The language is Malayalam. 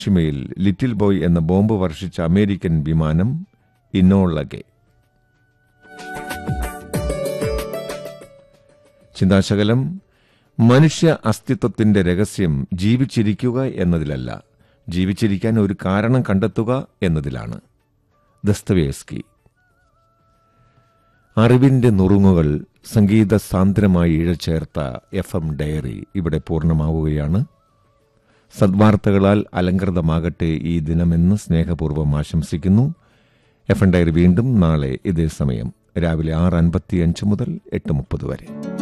ഷിമയിൽ ലിറ്റിൽ ബോയ് എന്ന ബോംബ് വർഷിച്ച അമേരിക്കൻ വിമാനം ഇന്നോളഗെ ചിന്താശകലം മനുഷ്യ അസ്തിത്വത്തിന്റെ രഹസ്യം ജീവിച്ചിരിക്കുക എന്നതിലല്ല ജീവിച്ചിരിക്കാൻ ഒരു കാരണം കണ്ടെത്തുക എന്നതിലാണ് ദസ്തവേസ്കി അറിവിന്റെ നുറുങ്ങുകൾ സംഗീത സാന്ദ്രമായി ഇഴചേർത്ത എഫ് എം ഡയറി ഇവിടെ പൂർണ്ണമാവുകയാണ് സദ്വാർത്തകളാൽ അലങ്കൃതമാകട്ടെ ഈ ദിനമെന്ന് സ്നേഹപൂർവ്വം ആശംസിക്കുന്നു എഫ് എൻ ഡയറി വീണ്ടും നാളെ ഇതേ സമയം രാവിലെ ആറ് അൻപത്തിയഞ്ച് മുതൽ എട്ട് മുപ്പത് വരെ